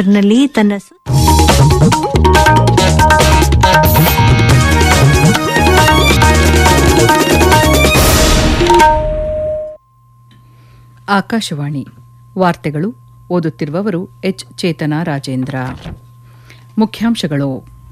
ಹೆಸರಿನಲ್ಲಿ ತನ್ನ ಸು- ಆಕಾಶವಾಣಿ ವಾರ್ತೆಗಳು ಓದುತ್ತಿರುವವರು ಎಚ್ ಚೇತನ ರಾಜೇಂದ್ರ ಮುಖ್ಯಾಂಶಗಳು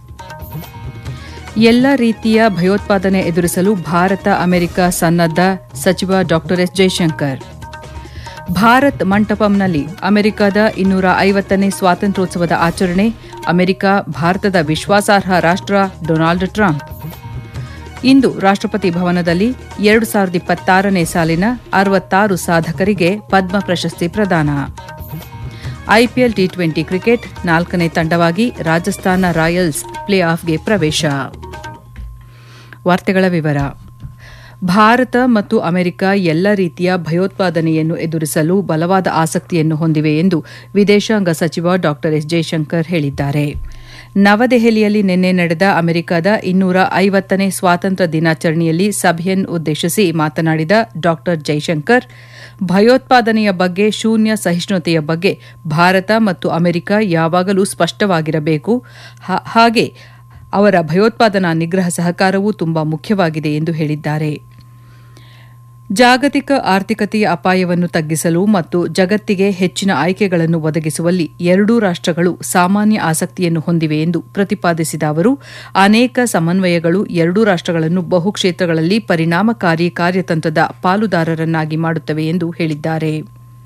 ಎಲ್ಲ ರೀತಿಯ ಭಯೋತ್ಪಾದನೆ ಎದುರಿಸಲು ಭಾರತ ಅಮೆರಿಕ ಸನ್ನದ್ಧ ಸಚಿವ ಡಾ ಎಸ್ ಜೈಶಂಕರ್ ಭಾರತ್ ಮಂಟಪಂನಲ್ಲಿ ಅಮೆರಿಕದ ಇನ್ನೂರ ಐವತ್ತನೇ ಸ್ವಾತಂತ್ರ್ಯೋತ್ಸವದ ಆಚರಣೆ ಅಮೆರಿಕ ಭಾರತದ ವಿಶ್ವಾಸಾರ್ಹ ರಾಷ್ಟ್ರ ಡೊನಾಲ್ಡ್ ಟ್ರಂಪ್ ಇಂದು ರಾಷ್ಟ್ರಪತಿ ಭವನದಲ್ಲಿ ಎರಡು ಸಾವಿರದ ಇಪ್ಪತ್ತಾರನೇ ಸಾಲಿನ ಅರವತ್ತಾರು ಸಾಧಕರಿಗೆ ಪದ್ಮ ಪ್ರಶಸ್ತಿ ಪ್ರದಾನ ಐಪಿಎಲ್ ಟಿ ಟ್ವೆಂಟಿ ಕ್ರಿಕೆಟ್ ನಾಲ್ಕನೇ ತಂಡವಾಗಿ ರಾಜಸ್ಥಾನ ರಾಯಲ್ಸ್ ಪ್ಲೇ ಆಫ್ಗೆ ಪ್ರವೇಶ ವಾರ್ತೆಗಳ ವಿವರ ಭಾರತ ಮತ್ತು ಅಮೆರಿಕ ಎಲ್ಲ ರೀತಿಯ ಭಯೋತ್ಪಾದನೆಯನ್ನು ಎದುರಿಸಲು ಬಲವಾದ ಆಸಕ್ತಿಯನ್ನು ಹೊಂದಿವೆ ಎಂದು ವಿದೇಶಾಂಗ ಸಚಿವ ಡಾ ಎಸ್ ಜೈಶಂಕರ್ ಹೇಳಿದ್ದಾರೆ ನವದೆಹಲಿಯಲ್ಲಿ ನಿನ್ನೆ ನಡೆದ ಅಮೆರಿಕದ ಇನ್ನೂರ ಐವತ್ತನೇ ಸ್ವಾತಂತ್ರ್ಯ ದಿನಾಚರಣೆಯಲ್ಲಿ ಸಭೆಯನ್ನು ಉದ್ದೇಶಿಸಿ ಮಾತನಾಡಿದ ಡಾ ಜೈಶಂಕರ್ ಭಯೋತ್ಪಾದನೆಯ ಬಗ್ಗೆ ಶೂನ್ಯ ಸಹಿಷ್ಣುತೆಯ ಬಗ್ಗೆ ಭಾರತ ಮತ್ತು ಅಮೆರಿಕ ಯಾವಾಗಲೂ ಸ್ಪಷ್ಟವಾಗಿರಬೇಕು ಹಾ- ಹಾಗೆ ಅವರ ಭಯೋತ್ಪಾದನಾ ನಿಗ್ರಹ ಸಹಕಾರವೂ ತುಂಬಾ ಮುಖ್ಯವಾಗಿದೆ ಎಂದು ಹೇಳಿದ್ದಾರೆ ಜಾಗತಿಕ ಆರ್ಥಿಕತೆಯ ಅಪಾಯವನ್ನು ತಗ್ಗಿಸಲು ಮತ್ತು ಜಗತ್ತಿಗೆ ಹೆಚ್ಚಿನ ಆಯ್ಕೆಗಳನ್ನು ಒದಗಿಸುವಲ್ಲಿ ಎರಡೂ ರಾಷ್ಟ್ರಗಳು ಸಾಮಾನ್ಯ ಆಸಕ್ತಿಯನ್ನು ಹೊಂದಿವೆ ಎಂದು ಪ್ರತಿಪಾದಿಸಿದ ಅವರು ಅನೇಕ ಸಮನ್ವಯಗಳು ಎರಡೂ ರಾಷ್ಟ್ರಗಳನ್ನು ಬಹು ಕ್ಷೇತ್ರಗಳಲ್ಲಿ ಪರಿಣಾಮಕಾರಿ ಕಾರ್ಯತಂತ್ರದ ಪಾಲುದಾರರನ್ನಾಗಿ ಮಾಡುತ್ತವೆ ಎಂದು ಹೇಳಿದ್ದಾರೆ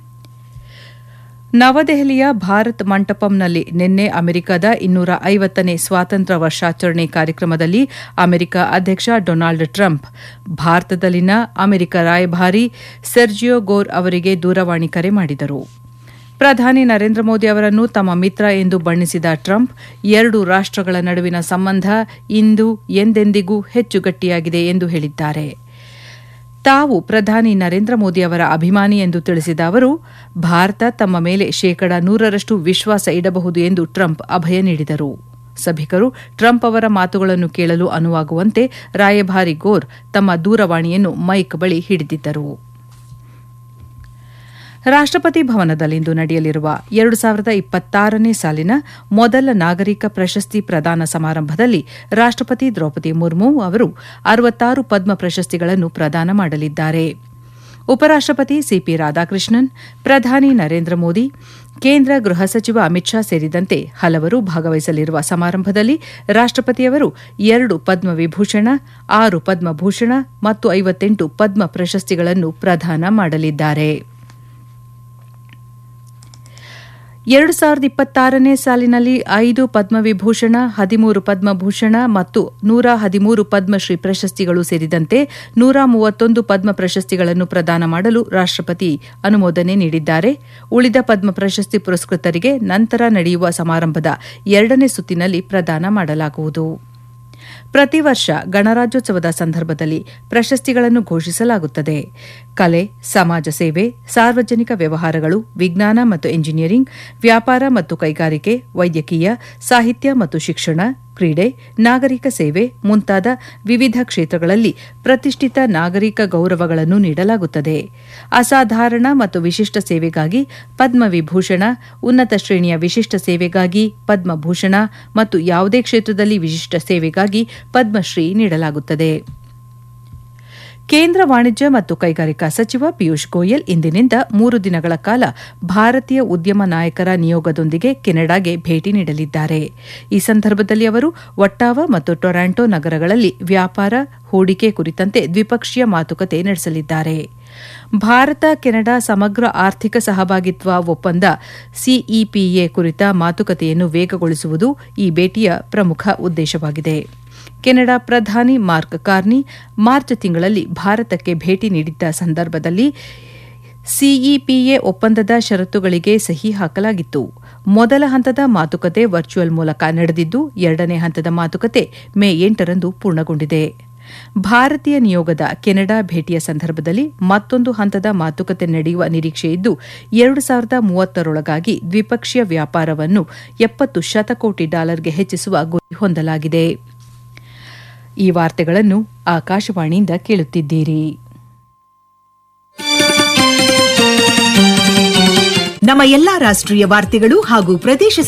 ನವದೆಹಲಿಯ ಭಾರತ್ ಮಂಟಪಂನಲ್ಲಿ ನಿನ್ನೆ ಅಮೆರಿಕದ ಇನ್ನೂರ ಐವತ್ತನೇ ಸ್ವಾತಂತ್ರ್ಯ ವರ್ಷಾಚರಣೆ ಕಾರ್ಯಕ್ರಮದಲ್ಲಿ ಅಮೆರಿಕ ಅಧ್ಯಕ್ಷ ಡೊನಾಲ್ಡ್ ಟ್ರಂಪ್ ಭಾರತದಲ್ಲಿನ ಅಮೆರಿಕ ರಾಯಭಾರಿ ಸೆರ್ಜಿಯೋ ಗೋರ್ ಅವರಿಗೆ ದೂರವಾಣಿ ಕರೆ ಮಾಡಿದರು ಪ್ರಧಾನಿ ನರೇಂದ್ರ ಮೋದಿ ಅವರನ್ನು ತಮ್ಮ ಮಿತ್ರ ಎಂದು ಬಣ್ಣಿಸಿದ ಟ್ರಂಪ್ ಎರಡು ರಾಷ್ಟ್ರಗಳ ನಡುವಿನ ಸಂಬಂಧ ಇಂದು ಎಂದೆಂದಿಗೂ ಹೆಚ್ಚು ಗಟ್ಟಿಯಾಗಿದೆ ಎಂದು ಹೇಳಿದ್ದಾರೆ ತಾವು ಪ್ರಧಾನಿ ನರೇಂದ್ರ ಮೋದಿ ಅವರ ಅಭಿಮಾನಿ ಎಂದು ತಿಳಿಸಿದ ಅವರು ಭಾರತ ತಮ್ಮ ಮೇಲೆ ಶೇಕಡ ನೂರರಷ್ಟು ವಿಶ್ವಾಸ ಇಡಬಹುದು ಎಂದು ಟ್ರಂಪ್ ಅಭಯ ನೀಡಿದರು ಸಭಿಕರು ಟ್ರಂಪ್ ಅವರ ಮಾತುಗಳನ್ನು ಕೇಳಲು ಅನುವಾಗುವಂತೆ ರಾಯಭಾರಿ ಗೋರ್ ತಮ್ಮ ದೂರವಾಣಿಯನ್ನು ಮೈಕ್ ಬಳಿ ಹಿಡಿದಿದ್ದರು ರಾಷ್ಟ್ರಪತಿ ಭವನದಲ್ಲಿಂದು ನಡೆಯಲಿರುವ ಎರಡು ಸಾವಿರದ ಇಪ್ಪತ್ತಾರನೇ ಸಾಲಿನ ಮೊದಲ ನಾಗರಿಕ ಪ್ರಶಸ್ತಿ ಪ್ರದಾನ ಸಮಾರಂಭದಲ್ಲಿ ರಾಷ್ಟ್ರಪತಿ ದ್ರೌಪದಿ ಮುರ್ಮು ಅವರು ಅರವತ್ತಾರು ಪದ್ಮ ಪ್ರಶಸ್ತಿಗಳನ್ನು ಪ್ರದಾನ ಮಾಡಲಿದ್ದಾರೆ ಉಪರಾಷ್ಟ್ರಪತಿ ಸಿಪಿ ರಾಧಾಕೃಷ್ಣನ್ ಪ್ರಧಾನಿ ನರೇಂದ್ರ ಮೋದಿ ಕೇಂದ್ರ ಗೃಹ ಸಚಿವ ಅಮಿತ್ ಶಾ ಸೇರಿದಂತೆ ಹಲವರು ಭಾಗವಹಿಸಲಿರುವ ಸಮಾರಂಭದಲ್ಲಿ ರಾಷ್ಟ್ರಪತಿಯವರು ಎರಡು ಪದ್ಮವಿಭೂಷಣ ಆರು ಪದ್ಮಭೂಷಣ ಮತ್ತು ಐವತ್ತೆಂಟು ಪದ್ಮ ಪ್ರಶಸ್ತಿಗಳನ್ನು ಪ್ರದಾನ ಮಾಡಲಿದ್ದಾರೆ ಎರಡು ಸಾವಿರದ ಇಪ್ಪತ್ತಾರನೇ ಸಾಲಿನಲ್ಲಿ ಐದು ಪದ್ಮವಿಭೂಷಣ ಹದಿಮೂರು ಪದ್ಮಭೂಷಣ ಮತ್ತು ನೂರ ಹದಿಮೂರು ಪದ್ಮಶ್ರೀ ಪ್ರಶಸ್ತಿಗಳು ಸೇರಿದಂತೆ ನೂರ ಮೂವತ್ತೊಂದು ಪದ್ಮ ಪ್ರಶಸ್ತಿಗಳನ್ನು ಪ್ರದಾನ ಮಾಡಲು ರಾಷ್ಟ್ರಪತಿ ಅನುಮೋದನೆ ನೀಡಿದ್ದಾರೆ ಉಳಿದ ಪದ್ಮ ಪ್ರಶಸ್ತಿ ಪುರಸ್ಕೃತರಿಗೆ ನಂತರ ನಡೆಯುವ ಸಮಾರಂಭದ ಎರಡನೇ ಸುತ್ತಿನಲ್ಲಿ ಪ್ರದಾನ ಮಾಡಲಾಗುವುದು ಪ್ರತಿ ವರ್ಷ ಗಣರಾಜ್ಯೋತ್ಸವದ ಸಂದರ್ಭದಲ್ಲಿ ಪ್ರಶಸ್ತಿಗಳನ್ನು ಘೋಷಿಸಲಾಗುತ್ತದೆ ಕಲೆ ಸಮಾಜ ಸೇವೆ ಸಾರ್ವಜನಿಕ ವ್ಯವಹಾರಗಳು ವಿಜ್ಞಾನ ಮತ್ತು ಎಂಜಿನಿಯರಿಂಗ್ ವ್ಯಾಪಾರ ಮತ್ತು ಕೈಗಾರಿಕೆ ವೈದ್ಯಕೀಯ ಸಾಹಿತ್ಯ ಮತ್ತು ಶಿಕ್ಷಣ ಕ್ರೀಡೆ ನಾಗರಿಕ ಸೇವೆ ಮುಂತಾದ ವಿವಿಧ ಕ್ಷೇತ್ರಗಳಲ್ಲಿ ಪ್ರತಿಷ್ಠಿತ ನಾಗರಿಕ ಗೌರವಗಳನ್ನು ನೀಡಲಾಗುತ್ತದೆ ಅಸಾಧಾರಣ ಮತ್ತು ವಿಶಿಷ್ಟ ಸೇವೆಗಾಗಿ ಪದ್ಮವಿಭೂಷಣ ಉನ್ನತ ಶ್ರೇಣಿಯ ವಿಶಿಷ್ಟ ಸೇವೆಗಾಗಿ ಪದ್ಮಭೂಷಣ ಮತ್ತು ಯಾವುದೇ ಕ್ಷೇತ್ರದಲ್ಲಿ ವಿಶಿಷ್ಟ ಸೇವೆಗಾಗಿ ಪದ್ಮಶ್ರೀ ನೀಡಲಾಗುತ್ತದೆ ಕೇಂದ್ರ ವಾಣಿಜ್ಯ ಮತ್ತು ಕೈಗಾರಿಕಾ ಸಚಿವ ಪಿಯೂಷ್ ಗೋಯಲ್ ಇಂದಿನಿಂದ ಮೂರು ದಿನಗಳ ಕಾಲ ಭಾರತೀಯ ಉದ್ಯಮ ನಾಯಕರ ನಿಯೋಗದೊಂದಿಗೆ ಕೆನಡಾಗೆ ಭೇಟಿ ನೀಡಲಿದ್ದಾರೆ ಈ ಸಂದರ್ಭದಲ್ಲಿ ಅವರು ಒಟ್ಟಾವ ಮತ್ತು ಟೊರಾಂಟೊ ನಗರಗಳಲ್ಲಿ ವ್ಯಾಪಾರ ಹೂಡಿಕೆ ಕುರಿತಂತೆ ದ್ವಿಪಕ್ಷೀಯ ಮಾತುಕತೆ ನಡೆಸಲಿದ್ದಾರೆ ಭಾರತ ಕೆನಡಾ ಸಮಗ್ರ ಆರ್ಥಿಕ ಸಹಭಾಗಿತ್ವ ಒಪ್ಪಂದ ಸಿಇಪಿಎ ಕುರಿತ ಮಾತುಕತೆಯನ್ನು ವೇಗಗೊಳಿಸುವುದು ಈ ಭೇಟಿಯ ಪ್ರಮುಖ ಉದ್ದೇಶವಾಗಿದೆ ಕೆನಡಾ ಪ್ರಧಾನಿ ಮಾರ್ಕ್ ಕಾರ್ನಿ ಮಾರ್ಚ್ ತಿಂಗಳಲ್ಲಿ ಭಾರತಕ್ಕೆ ಭೇಟಿ ನೀಡಿದ್ದ ಸಂದರ್ಭದಲ್ಲಿ ಸಿಇಪಿಎ ಒಪ್ಪಂದದ ಷರತ್ತುಗಳಿಗೆ ಸಹಿ ಹಾಕಲಾಗಿತ್ತು ಮೊದಲ ಹಂತದ ಮಾತುಕತೆ ವರ್ಚುವಲ್ ಮೂಲಕ ನಡೆದಿದ್ದು ಎರಡನೇ ಹಂತದ ಮಾತುಕತೆ ಮೇ ಎಂಟರಂದು ಪೂರ್ಣಗೊಂಡಿದೆ ಭಾರತೀಯ ನಿಯೋಗದ ಕೆನಡಾ ಭೇಟಿಯ ಸಂದರ್ಭದಲ್ಲಿ ಮತ್ತೊಂದು ಹಂತದ ಮಾತುಕತೆ ನಡೆಯುವ ನಿರೀಕ್ಷೆಯಿದ್ದು ಎರಡು ಸಾವಿರದ ಮೂವತ್ತರೊಳಗಾಗಿ ದ್ವಿಪಕ್ಷೀಯ ವ್ಯಾಪಾರವನ್ನು ಎಪ್ಪತ್ತು ಶತಕೋಟಿ ಡಾಲರ್ಗೆ ಹೆಚ್ಚಿಸುವ ಗುರಿ ಹೊಂದಲಾಗಿದೆ ಈ ವಾರ್ತೆಗಳನ್ನು ಆಕಾಶವಾಣಿಯಿಂದ ಕೇಳುತ್ತಿದ್ದೀರಿ ನಮ್ಮ ಎಲ್ಲಾ ರಾಷ್ಟ್ರೀಯ ವಾರ್ತೆಗಳು ಹಾಗೂ ಪ್ರದೇಶ